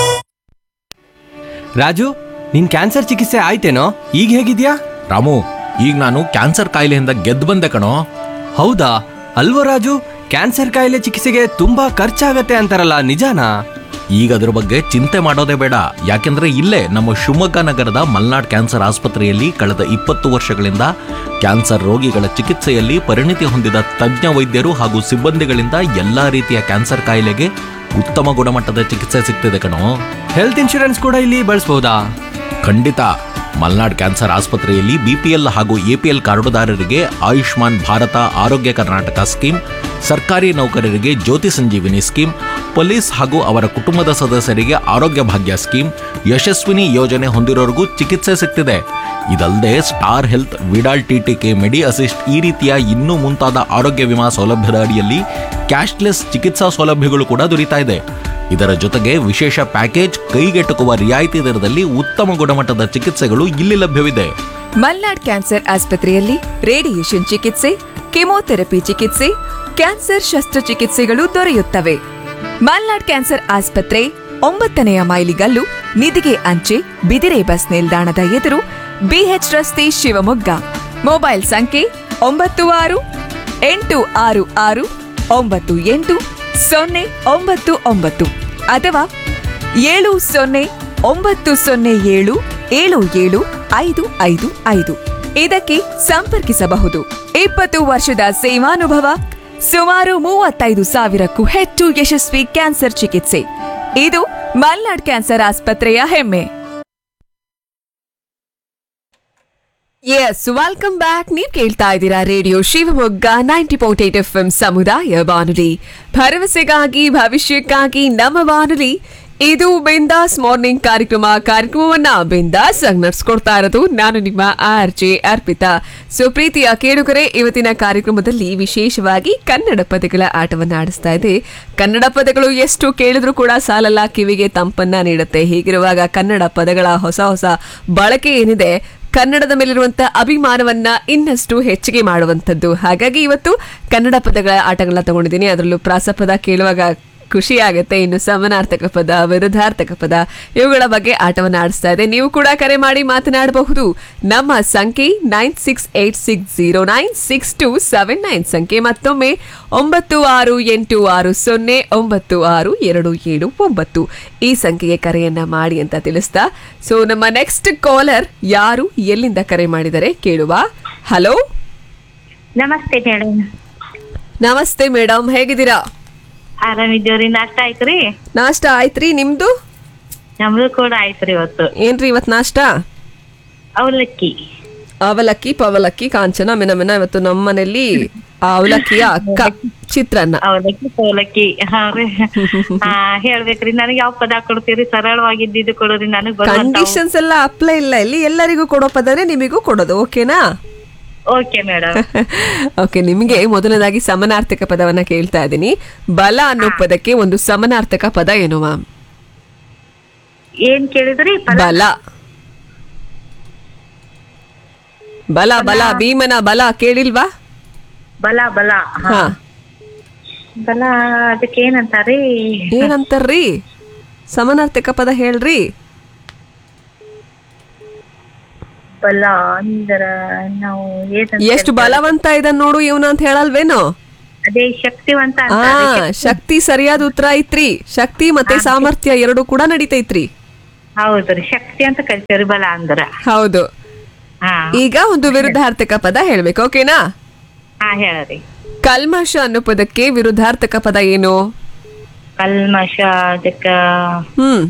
ರಾಜು ನಿನ್ ಕ್ಯಾನ್ಸರ್ ಚಿಕಿತ್ಸೆ ಆಯ್ತೇನೋ ಈಗ ಹೇಗಿದ್ಯಾ ರಾಮು ಈಗ ನಾನು ಕ್ಯಾನ್ಸರ್ ಕಾಯಿಲೆಯಿಂದ ಗೆದ್ದು ಬಂದೆ ಕಣೋ ಹೌದಾ ಅಲ್ವೋ ರಾಜು ಕ್ಯಾನ್ಸರ್ ಕಾಯಿಲೆ ಚಿಕಿತ್ಸೆಗೆ ತುಂಬಾ ಖರ್ಚಾಗತ್ತೆ ಅಂತಾರಲ್ಲ ನಿಜಾನಾ ಈಗ ಅದ್ರ ಬಗ್ಗೆ ಚಿಂತೆ ಮಾಡೋದೇ ಬೇಡ ಯಾಕೆಂದ್ರೆ ಇಲ್ಲೇ ನಮ್ಮ ಶಿವಮೊಗ್ಗ ನಗರದ ಮಲ್ನಾಡ್ ಕ್ಯಾನ್ಸರ್ ಆಸ್ಪತ್ರೆಯಲ್ಲಿ ಕಳೆದ ಇಪ್ಪತ್ತು ವರ್ಷಗಳಿಂದ ಕ್ಯಾನ್ಸರ್ ರೋಗಿಗಳ ಚಿಕಿತ್ಸೆಯಲ್ಲಿ ಪರಿಣಿತಿ ಹೊಂದಿದ ತಜ್ಞ ವೈದ್ಯರು ಹಾಗೂ ಸಿಬ್ಬಂದಿಗಳಿಂದ ಎಲ್ಲಾ ರೀತಿಯ ಕ್ಯಾನ್ಸರ್ ಕಾಯಿಲೆಗೆ ಉತ್ತಮ ಗುಣಮಟ್ಟದ ಚಿಕಿತ್ಸೆ ಸಿಗ್ತಿದೆ ಕಣೋ ಹೆಲ್ತ್ ಇನ್ಶೂರೆನ್ಸ್ ಕೂಡ ಇಲ್ಲಿ ಬಳಸಬಹುದಾ ಖಂಡಿತ ಮಲ್ನಾಡ್ ಕ್ಯಾನ್ಸರ್ ಆಸ್ಪತ್ರೆಯಲ್ಲಿ ಬಿಪಿಎಲ್ ಹಾಗೂ ಎಪಿಎಲ್ ಕಾರ್ಡುದಾರರಿಗೆ ಆಯುಷ್ಮಾನ್ ಭಾರತ ಆರೋಗ್ಯ ಕರ್ನಾಟಕ ಸ್ಕೀಮ್ ಸರ್ಕಾರಿ ನೌಕರರಿಗೆ ಜ್ಯೋತಿ ಸಂಜೀವಿನಿ ಸ್ಕೀಮ್ ಪೊಲೀಸ್ ಹಾಗೂ ಅವರ ಕುಟುಂಬದ ಸದಸ್ಯರಿಗೆ ಆರೋಗ್ಯ ಭಾಗ್ಯ ಸ್ಕೀಮ್ ಯಶಸ್ವಿನಿ ಯೋಜನೆ ಹೊಂದಿರೋರಿಗೂ ಚಿಕಿತ್ಸೆ ಸಿಗ್ತಿದೆ ಇದಲ್ಲದೆ star health Vidal TTK medi assist ಈ ರೀತಿಯ ಇನ್ನೂ ಮುಂತಾದ ಆರೋಗ್ಯ ವಿಮಾ ಸೌಲಭ್ಯದ ಅಡಿಯಲ್ಲಿ ಕ್ಯಾಶ್ಲೆಸ್ ಚಿಕಿತ್ಸಾ ಸೌಲಭ್ಯಗಳು ಕೂಡ ದೊರೀತಾ ಇದೆ ಇದರ ಜೊತೆಗೆ ವಿಶೇಷ ಪ್ಯಾಕೇಜ್ ಕೈಗೆಟುಕುವ ರಿಯಾಯಿತಿ ದರದಲ್ಲಿ ಉತ್ತಮ ಗುಣಮಟ್ಟದ ಚಿಕಿತ್ಸೆಗಳು ಇಲ್ಲಿ ಲಭ್ಯವಿದೆ ಮಲ್ನಾಡ್ ಕ್ಯಾನ್ಸರ್ ಆಸ್ಪತ್ರೆಯಲ್ಲಿ ರೇಡಿಯೇಷನ್ ಚಿಕಿತ್ಸೆ ಕೆಮೊಥೆರಪಿ ಚಿಕಿತ್ಸೆ ಕ್ಯಾನ್ಸರ್ ಶಸ್ತ್ರಚಿಕಿತ್ಸೆಗಳು ದೊರೆಯುತ್ತವೆ ಮಲ್ನಾಡ್ ಕ್ಯಾನ್ಸರ್ ಆಸ್ಪತ್ರೆ ಒಂಬತ್ತನೆಯ ಮೈಲಿಗಲ್ಲು ನಿಧಿಗೆ ಅಂಚೆ ಬಿದಿರೆ ಬಸ್ ನಿಲ್ದಾಣದ ಎದುರು ಬಿಎಚ್ ರಸ್ತೆ ಶಿವಮೊಗ್ಗ ಮೊಬೈಲ್ ಸಂಖ್ಯೆ ಒಂಬತ್ತು ಆರು ಎಂಟು ಆರು ಆರು ಒಂಬತ್ತು ಎಂಟು ಸೊನ್ನೆ ಒಂಬತ್ತು ಒಂಬತ್ತು ಅಥವಾ ಏಳು ಸೊನ್ನೆ ಒಂಬತ್ತು ಸೊನ್ನೆ ಏಳು ಏಳು ಏಳು ಐದು ಐದು ಐದು ಇದಕ್ಕೆ ಸಂಪರ್ಕಿಸಬಹುದು ಇಪ್ಪತ್ತು ವರ್ಷದ ಸೇವಾನುಭವ ಸುಮಾರು ಮೂವತ್ತೈದು ಸಾವಿರಕ್ಕೂ ಹೆಚ್ಚು ಯಶಸ್ವಿ ಕ್ಯಾನ್ಸರ್ ಚಿಕಿತ್ಸೆ ಇದು ಮಲ್ನಾಡ್ ಕ್ಯಾನ್ಸರ್ ಆಸ್ಪತ್ರೆಯ ಹೆಮ್ಮೆ ಎಸ್ ವೆಲ್ಕಮ್ ಬ್ಯಾಕ್ ನೀವು ಕೇಳ್ತಾ ಇದ್ದೀರಾ radio Shivamogga ninety point eight F M ಸಮುದಾಯ ಬಾನುಲಿ ಭರವಸೆಗಾಗಿ ಭವಿಷ್ಯಕ್ಕಾಗಿ ನಮ್ಮ ಬಾನುಲಿ ಇದು ಬಿಂದಾಸ್ ಮಾರ್ನಿಂಗ್ ಕಾರ್ಯಕ್ರಮ ಕಾರ್ಯಕ್ರಮವನ್ನ ಬಿಂದಾಸ್ ಆಗಿ ನಡ್ಸ್ಕೊಡ್ತಾ ಇರೋದು ನಾನು ನಿಮ್ಮ ಆರ್ ಜೆ ಅರ್ಪಿತಾ ಸೊ ಪ್ರೀತಿಯ ಕೇಳುಗರೆ ಇವತ್ತಿನ ಕಾರ್ಯಕ್ರಮದಲ್ಲಿ ವಿಶೇಷವಾಗಿ ಕನ್ನಡ ಪದಗಳ ಆಟವನ್ನ ಆಡಿಸ್ತಾ ಇದೆ ಕನ್ನಡ ಪದಗಳು ಎಷ್ಟು ಕೇಳಿದ್ರು ಕೂಡ ಸಾಲಲ್ಲ ಕಿವಿಗೆ ತಂಪನ್ನ ನೀಡುತ್ತೆ ಹೀಗಿರುವಾಗ ಕನ್ನಡ ಪದಗಳ ಹೊಸ ಹೊಸ ಬಳಕೆ ಏನಿದೆ ಕನ್ನಡದ ಮೇಲಿರುವಂತ ಅಭಿಮಾನವನ್ನ ಇನ್ನಷ್ಟು ಹೆಚ್ಚಿಗೆ ಮಾಡುವಂಥದ್ದು ಹಾಗಾಗಿ ಇವತ್ತು ಕನ್ನಡ ಪದಗಳ ಆಟಗಳನ್ನ ತಗೊಂಡಿದ್ದೀನಿ ಅದರಲ್ಲೂ ಪ್ರಾಸಪದ ಕೇಳುವಾಗ ಖುಷಿ ಆಗುತ್ತೆ ಇನ್ನು ಸಮನಾರ್ಥಕ ಪದ ವಿರುದ್ಧಾರ್ಥಕ ಪದ ಇವುಗಳ ಬಗ್ಗೆ ಆಟವನ್ನು ಆಡಿಸ್ತಾ ಇದೆ ನೀವು ಕೂಡ ಕರೆ ಮಾಡಿ ಮಾತನಾಡಬಹುದು ನಮ್ಮ ಸಂಖ್ಯೆ nine six eight six zero nine six two seven nine ಸಂಖ್ಯೆ ಮತ್ತೊಮ್ಮೆ ಒಂಬತ್ತು ಆರು ಎಂಟು ಆರು ಸೊನ್ನೆ ಒಂಬತ್ತು ಆರು ಎರಡು ಏಳು ಒಂಬತ್ತು ಈ ಸಂಖ್ಯೆಗೆ ಕರೆಯನ್ನ ಮಾಡಿ ಅಂತ ತಿಳಿಸ್ತಾ ಸೊ ನಮ್ಮ ನೆಕ್ಸ್ಟ್ ಕಾಲರ್ ಯಾರು ಎಲ್ಲಿಂದ ಕರೆ ಮಾಡಿದರೆ ಕೇಳುವ ಹಲೋ ನಮಸ್ತೆ ಮೇಡಮ್ ನಮಸ್ತೆ ಮೇಡಮ್ ಹೇಗಿದ್ದೀರಾ ಆರಾಮಿದ್ದೀವ್ರಿ ನಾಷ್ಟ ಆಯ್ತ್ರಿ ನಾಷ್ಟ ಆಯ್ತ್ರಿ ನಿಮ್ದು ನಮ್ದು ಕೂಡ ಆಯ್ತ್ರಿ ಇವತ್ತು ಏನ್ರಿ ಇವತ್ ನಾಷ್ಟ ಅವಲಕ್ಕಿ ಅವಲಕ್ಕಿ ಪವಲಕ್ಕಿ ಕಾಂಚನ ಮೆನ ಮೆನ ಇವತ್ತು ನಮ್ಮ ಮನೇಲಿ ಆ ಅವಲಕ್ಕಿಯ ಅಕ್ಕ ಚಿತ್ರಾನ್ನ ಅವಲಕ್ಕಿ ಅವಲಕ್ಕಿ ಹಾ ರೀ ಹಾ ಹೇಳ್ಬೇಕ್ರಿ ನನಗೆ ಯಾವ ಪದ ಕೊಡ್ತೀರಿ ಸರಳವಾಗಿದ್ದು ಕೊಡ್ರಿ ನನಗ್ ಬರುವಂತ ಕಂಡೀಷನ್ಸ್ ಎಲ್ಲ ಅಪ್ಲೈ ಇಲ್ಲ ಇಲ್ಲಿ ಎಲ್ಲರಿಗೂ ಕೊಡೋ ಪದನೇ ನಿಮಗೂ ಕೊಡೋದು ಓಕೆನಾ ಓಕೆ ಮೇಡಮ್ ಓಕೆ ನಿಮಗೆ ಮೊದಲನೇದಾಗಿ ಸಮನಾರ್ಥಕ ಪದವನ್ನ ಕೇಳ್ತಾ ಇದ್ದೀನಿ ಬಲ ಅನ್ನೋ ಪದಕ್ಕೆ ಒಂದು ಸಮನಾರ್ಥಕ ಪದ ಏನು ಮ್ಯಾಮ್ ಏನ್ ಕೇಳಿದ್ರಿ ಬಲ ಬಲ ಬಲ ಭೀಮನ ಬಲ ಕೇಳಿಲ್ವಾ ಬಲ ಬಲ ಹಾ. ಹಾ ಬಲ ಅದಕ್ಕೆ ಏನಂತಾರಿ ಏನಂತಾರ್ರಿ ಸಮನಾರ್ಥಕ ಪದ ಹೇಳ್ರಿ ಬಲ ಅಂದ್ರ ನಾವು ಏನಂತ ಎಷ್ಟು ಬಲವಂತ ಇದ ನೋಡು ಇವನು ಅಂತ ಹೇಳಲ್ವೇನೋ ಅದೇ ಶಕ್ತಿವಂತ ಆ ಅಂತಾರೆ. ಶಕ್ತಿ ಸರಿಯಾದ ಉತ್ತರ ಐತ್ರಿ ಶಕ್ತಿ ಮತ್ತೆ ಸಾಮರ್ಥ್ಯ ಎರಡು ಕೂಡ ನಡೀತೈತ್ರಿ ಹೌದ್ರಿ ಶಕ್ತಿ ಅಂತ ಕರಿತೀವ್ರಿ ಬಲ ಅಂದ್ರ ಹೌದು ಹಾ ಈಗ ಒಂದು ವಿರುದ್ಧಾರ್ಥಕ ಪದ ಹೇಳ್ಬೇಕು ಓಕೆನಾ ಹಾ ಹೇಳ್ರಿ ಕಲ್ಮಶ ಅನ್ನೋ ಪದಕ್ಕೆ ವಿರುದ್ಧಾರ್ಥಕ ಪದ ಏನು ಕಲ್ಮಶ ಅದಕ್ಕ ಹ್ಮ್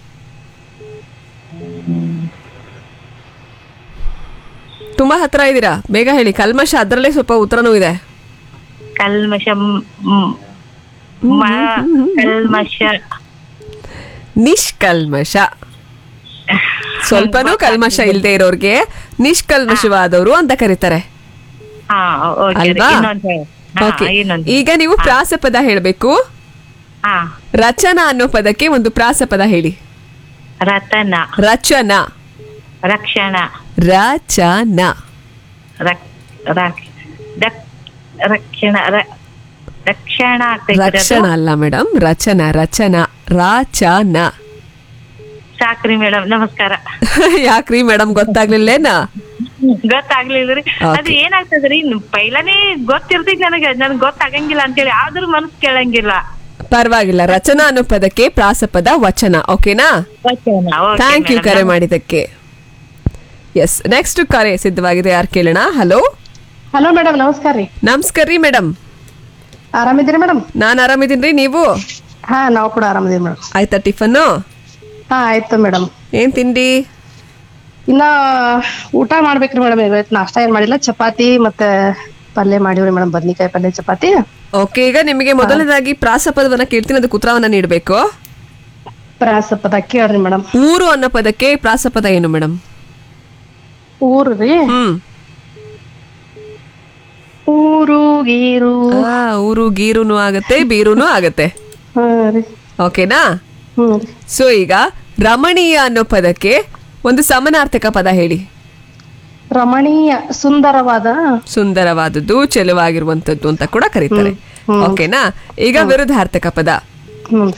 ತುಂಬಾ ಹತ್ರ ಇದ್ದೀರಾ ಬೇಗ ಹೇಳಿ ಕಲ್ಮಶ ಅದ್ರಲ್ಲೇ ಸ್ವಲ್ಪ ಉತ್ತರನೂ ಇದೆ ಕಲ್ಮಶ ಮ್- ಮ್- ಮ- ಕಲ್ಮಶ ನಿಷ್ಕಲ್ಮಶ ಸ್ವಲ್ಪನೂ ಕಲ್ಮಶ ಇಲ್ಲದೆ ಇರೋರ್ಗೆ ನಿಷ್ಕಲ್ಮಶವಾದವರು ಅಂತ ಕರೀತಾರೆ ಹಾ ಓಕೆ ಅಲ್ವಾ ಇನ್ನೊಂದ್ ಹೇಳಿ ಹಾ, Okay. ಇನ್ನೊಂದ್ ಈಗ ನೀವು ಪ್ರಾಸಪದ ಹೇಳ್ಬೇಕು ಹಾ ರಚನಾ ಅನ್ನೋ ಪದಕ್ಕೆ ಒಂದು ಪ್ರಾಸಪದ ಹೇಳಿ ರತನ ರಚನಾ ರಕ್ಷಣ ರಚನ ರಕ್- ರಕ್- ದಕ್- ರಕ್ಷಣ ರ- ರಕ್ಷಣ ಆಗ್ತೈತ್ರಿ ಅದು? ರಕ್ಷಣ ಅಲ್ಲ ಮೇಡಮ್ ರಚನಾ ರಚನಾ ರಾಚನ ಸಾಕ್ರಿ ಮೇಡಮ್ ನಮಸ್ಕಾರ ಯಾಕ್ರಿ ಮೇಡಮ್ ಗೊತ್ತಾಗ್ಲಿಲ್ಲೇನಾ ಗೊತ್ತಾಗ್ಲಿಲ್ರಿ ಅದು ಏನಾಗ್ತದ್ರಿ ಪೈಲಾನೇ ಗೊತ್ತಿರ್ತೈತಿ ನನಗೆ ನನ್ಗೆ ಗೊತ್ತಾಗಂಗಿಲ್ಲ ಅಂತೇಳಿ ಆದ್ರೂ ಮನಸ್ ಕೇಳಂಗಿಲ್ಲ ಪರವಾಗಿಲ್ಲ ರಚನಾ ಅನ್ನೋ ಪದಕ್ಕೆ ಪ್ರಾಸಪದ ವಚನ ಓಕೆನಾ ವಚನ, okay ಥ್ಯಾಂಕ್ ಯು madam. ಕರೆ ಮಾಡಿದ್ದಕ್ಕೆ ಎಸ್ ನೆಕ್ಸ್ಟ್ ಕರೆ ಸಿದ್ಧವಾಗಿದೆ ಯಾರು ಕೇಳೋಣ ಹಲೋ ಹಲೋ ಮೇಡಮ್ ನಮಸ್ಕಾರ ರೀ ನಮಸ್ಕಾರ ರೀ ಮೇಡಮ್ ಆರಾಮಿದ್ದೀರಿ ಮೇಡಮ್ ನಾನು ಆರಾಮಿದ್ದೀನಿ ನೀವು ಹಾ ನಾವು ಕೂಡ ಆರಾಮಿದೀವಿ ಮೇಡಮ್ ಆಯ್ತಾ ಟಿಫನ್ನು ಹಾ ಆಯ್ತು ಮೇಡಮ್ ಏನ್ ತಿಂಡಿ ಇನ್ನ ಊಟ ಮಾಡ್ಬೇಕ್ರಿ ಮೇಡಮ್ ಇವತ್ತು ನಾಷ್ಟಾ ಏನ್ ಮಾಡಿಲ್ಲ ಚಪಾತಿ ಮತ್ತೆ ಪಲ್ಯ ಮಾಡಿವ್ರಿ ಮೇಡಮ್ ಬದ್ನಿಕಾಯಿ ಪಲ್ಯ ಚಪಾತಿ ಓಕೆ ಈಗ ನಿಮಗೆ ಮೊದಲನೇದಾಗಿ ಪ್ರಾಸಪದವನ್ನ ಕೇಳ್ತೀನಿ ಅದಕ್ಕೆ ಉತ್ತರವನ್ನ ನೀಡಬೇಕು ಪ್ರಾಸಪದ ಕೇಳ್ರಿ ಮೇಡಮ್ ಊರು ಅನ್ನೋ ಪದಕ್ಕೆ ಪ್ರಾಸಪದ ಏನು ಮೇಡಮ್ ಊರು ರೀ ಹ್ಮ್ ಊರು ಗೀರು ಆ, ಊರು ಗೀರುನು ಆಗತ್ತೆ ಬೀರುನು ಆಗತ್ತೆ ಓಕೆನಾ ಸೊ ಈಗ ರಮಣೀಯ ಅನ್ನೋ ಪದಕ್ಕೆ ಒಂದು ಸಮನಾರ್ಥಕ ಪದ ಹೇಳಿ ರಮಣೀಯ ಸುಂದರವಾದ ಸುಂದರವಾದದ್ದು ಚೆಲುವಾಗಿರುವಂತದ್ದು ಅಂತ ಕೂಡ ಕರೀತಾರೆ ಓಕೆನಾ ಈಗ ವಿರುದ್ಧಾರ್ಥಕ ಪದ ಹ್ಮ್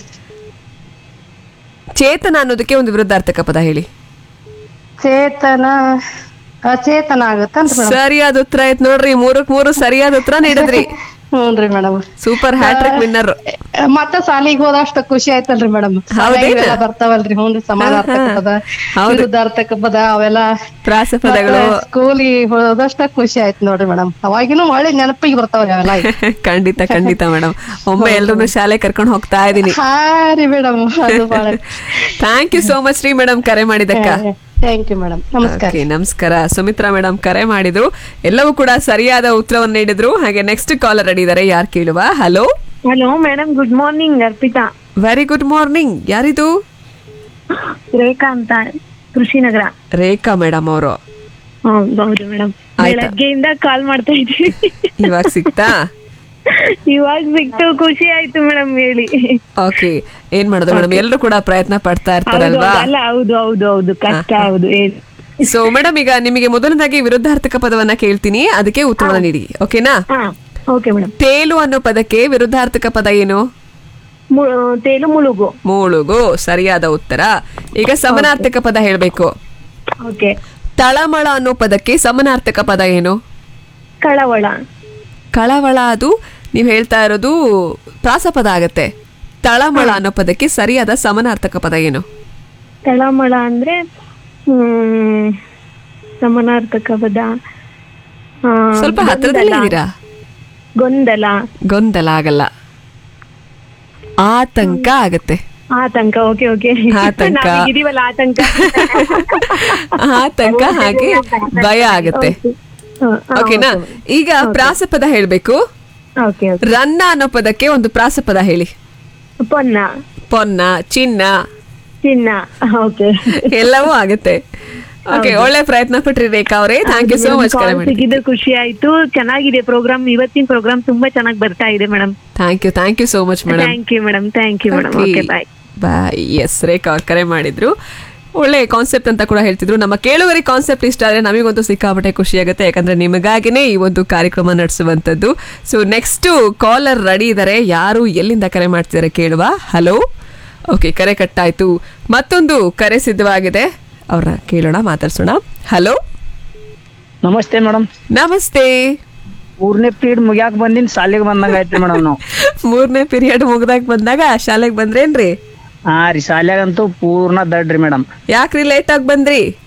ಚೇತನ ಅನ್ನೋದಕ್ಕೆ ಒಂದು ವಿರುದ್ಧಾರ್ಥಕ ಪದ ಹೇಳಿ ಚೇತನ ಅಚೇತನ ಆಗತ್ತಂತ ಮೇಡಮ್ ಸರಿಯಾದ ಉತ್ತರ ಆಯ್ತು ನೋಡ್ರಿ ಮೂರಕ್ ಮೂರು ಸರಿಯಾದ ಉತ್ತರ ನೀಡಿದ್ರಿ ಹ್ಞೂನ್ರಿ ಮೇಡಮ್ ಸೂಪರ್ ಹ್ಯಾಟ್ರಿಕ್ ವಿನ್ನರ್ ಮತ್ತೆ ಸಾಲಿಗೆ ಹೋದಷ್ಟು ಖುಷಿ ಆಯ್ತಲ್ರಿ ಮೇಡಮ್ ಹೌದೇನ? ಬರ್ತಾವಲ್ರಿ ಹ್ಞೂನ್ರಿ ಸಮಾನಾರ್ಥಕ ಪದ ಹೌದು. ವಿರುದ್ಧಾರ್ಥಕ ಪದ ಅವೆಲ್ಲ ಪ್ರಾಸಪದಗಳು ಸ್ಕೂಲಿಗೆ ಹೋದಷ್ಟ ಖುಷಿ ಆಯ್ತು ನೋಡ್ರಿ ಮೇಡಮ್ ಅವಾಗಿನೂ ಒಳ್ಳೆ ನೆನಪಿಗೆ ಬರ್ತಾವ್ರಿ ಅವೆಲ್ಲ ಖಂಡಿತ ಖಂಡಿತ ಮೇಡಮ್ ಒಮ್ಮೆ ಎಲ್ರು ಶಾಲೆ ಕರ್ಕೊಂಡು ಹೋಗ್ತಾ ಇದೀನಿ ಹಾ ರೀ ಮೇಡಮ್ ಅದು ಬಹಳ ಥ್ಯಾಂಕ್ ಯು ಸೋ ಮಚ್ ರೀ ಮೇಡಮ್ ಕರೆ ಮಾಡಿದಕ್ಕ ಥ್ಯಾಂಕ್ ಯು ಮೇಡಮ್ ನಮಸ್ಕಾರ Okay, ನಮಸ್ಕಾರ ಸುಮಿತ್ರಾ ಮೇಡಮ್ ಕರೆ ಮಾಡಿದ್ರು ಎಲ್ಲವೂ ಕೂಡ ಸರಿಯಾದ ಉತ್ತರವನ್ನು ನೀಡಿದ್ರು ಹಾಗೆ ನೆಕ್ಸ್ಟ್ ಕಾಲರ್ ರೆಡಿ ಇದಾರೆ ಯಾರು ಕೇಳುವ hello hello madam good morning Arpita very good morning ಯಾರಿದು ರೇಖಾ ಅಂತ ಕೃಷಿನಗರ ರೇಖಾ ಮೇಡಮ್ ಅವರು ಹೌದು ಹೌದು ಮೇಡಮ್ ಆಯ್ತಾ. ಬೆಳಗ್ಗೆಯಿಂದ ಕಾಲ್ ಮಾಡ್ತಾ ಇದ್ವಿ ಇವಾಗ ಸಿಗ್ತಾ ಇವಾಗ ಸಿಕ್ತು ಖುಷಿ ಆಯ್ತು ಮೇಡಮ್ ಹೇಳಿ ಓಕೆ ಏನ್ ಮಾಡೋದು ಮೇಡಮ್ ಎಲ್ಲರೂ ಕೂಡ ಪ್ರಯತ್ನ ಪಡ್ತಾ ಹೌದು ಇರ್ತಾರಲ್ವಾ ಹೌದು, ಅಲ್ಲ ಹೌದು ಹೌದು ಹೌದು ಕಷ್ಟ ಹೌದು ಹೇಳಿ ಸೊ ಮೇಡಮ್ ಈಗ ನಿಮಗೆ ಮೊದಲನೇದಾಗಿ ವಿರುದ್ಧಾರ್ಥಕ ಪದವನ್ನ ಕೇಳ್ತೀನಿ ಅದಕ್ಕೆ ಉತ್ತರವನ್ನ ನೀಡಿ ಓಕೆನಾ ಓಕೆ ಮೇಡಮ್ ತೇಲು ಅನ್ನೋ ಪದಕ್ಕೆ ವಿರುದ್ಧಾರ್ಥಕ ಪದ ಏನು ತೇಲು ಮುಳುಗು ಮೂಳುಗು ಸರಿಯಾದ ಉತ್ತರ ಈಗ ಸಮನಾರ್ಥಕ ಪದ ಹೇಳ್ಬೇಕು ಓಕೆ ತಳಮಳ ಅನ್ನೋ ಪದಕ್ಕೆ ಸಮನಾರ್ಥಕ ಪದ ಏನು ಕಳವಳ ಕಳವಳ ಅದು ನೀವು ಹೇಳ್ತಾ ಇರೋದು ಪ್ರಾಸಪದ ಆಗತ್ತೆ ತಳಮಳ ಅನ್ನೋ ಪದಕ್ಕೆ ಸರಿಯಾದ ಸಮನಾರ್ಥಕ ಪದ ಏನು ತಳಮಳ ಅಂದ್ರೆ ಹ್ಮ್ ಸಮಾನಾರ್ಥಕ ಪದ ಆ, ಸ್ವಲ್ಪ ಹತ್ರದಲ್ಲಿ ಗೊಂದಲ. ಇದ್ದೀರಾ ಗೊಂದಲ ಗೊಂದಲ ಆಗಲ್ಲ ಆತಂಕ ಆಗತ್ತೆ ಆತಂಕ ಓಕೆ ಓಕೆ ಆತಂಕ. ಇದೀವಲ್ಲ ಆತಂಕ ಆತಂಕ ಹಾಗೆ ಭಯ ಆಗತ್ತೆ ಓಕೆನಾ ಈಗ ಪ್ರಾಸಪದ ಹೇಳ್ಬೇಕು ಓಕೆ ರನ್ನ ಅನ್ನೋ ಪದಕ್ಕೆ ಒಂದು ಪ್ರಾಸಪದ ಹೇಳಿ ಪೊನ್ನ ಪೊನ್ನ ಚಿನ್ನ ಚಿನ್ನ ಓಕೆ ಎಲ್ಲವೂ ಆಗತ್ತೆ ಓಕೆ ಒಳ್ಳೆ ಪ್ರಯತ್ನ ಪಟ್ರಿ ರೇಖಾ ಅವರೇ ಥ್ಯಾಂಕ್ ಯು ಸೋ ಮಚ್ ಕರೆ ಮಾಡಿ ಸಿಕ್ಕಿದ್ದು ಖುಷಿ ಆಯ್ತು ಚೆನ್ನಾಗಿದೆ ಪ್ರೋಗ್ರಾಮ್ ಇವತ್ತಿನ ಪ್ರೋಗ್ರಾಮ್ ತುಂಬಾ ಚೆನ್ನಾಗಿ ಬರ್ತಾ ಇದೆ madam thank you thank you so much madam thank you madam thank you madam okay bye bye yes Rekha ಅವ್ರು ಕರೆ ಮಾಡಿದ್ರು ಒಳ್ಳೆ ಕಾನ್ಸೆಪ್ಟ್ ಅಂತ ಕೂಡ ಹೇಳ್ತಿದ್ರು ನಮ್ಮ ಕೇಳುವರಿ ಕಾನ್ಸೆಪ್ಟ್ ಇಷ್ಟ ಆದರೆ ನಮಗಂತೂ ಸಿಕ್ಕಾಪಟ್ಟೆ ಖುಷಿ ಆಗುತ್ತೆ ಯಾಕಂದ್ರೆ ನಿಮಗಾಗಿನೇ ಈ ಒಂದು ಕಾರ್ಯಕ್ರಮ ನಡೆಸುವಂಥದ್ದು ಸೊ ನೆಕ್ಸ್ಟ್ ಕಾಲರ್ ರೆಡಿ ಇದ್ದಾರೆ ಯಾರು ಎಲ್ಲಿಂದ ಕರೆ ಮಾಡ್ತಿದ್ದಾರೆ ಕೇಳುವ ಹಲೋ ಓಕೆ ಕರೆ ಕಟ್ಟಾಯ್ತು ಮತ್ತೊಂದು ಕರೆ ಸಿದ್ಧವಾಗಿದೆ ಅವ್ರ ಕೇಳೋಣ ಮಾತಾಡ್ಸೋಣ ಹಲೋ ನಮಸ್ತೆ ಮೇಡಮ್ ನಮಸ್ತೆ ಮೂರನೇ ಪೀರಿಯಡ್ ಮುಗ್ಯಾಕ್ ಬಂದಿನ್ ಸಾಲಿಗೆ ಬಂದಂಗ ಆಯ್ತ್ರಿ ಮೇಡಮ್ ನಾವು ಮೂರನೇ ಪೀರಿಯಡ್ ಮುಗ್ದಾಕ್ ಬಂದಾಗ ಶಾಲೆಗೆ ಬಂದ್ರೇನ್ರಿ ಹಾ ರೀ ಶಾಲ್ಯಾಗಂತೂ ಪೂರ್ಣ ದಡ್ರಿ ಮೇಡಮ್ ಯಾಕ್ರಿ ಲೇಟ್ ಆಗಿ ಬಂದ್ರಿ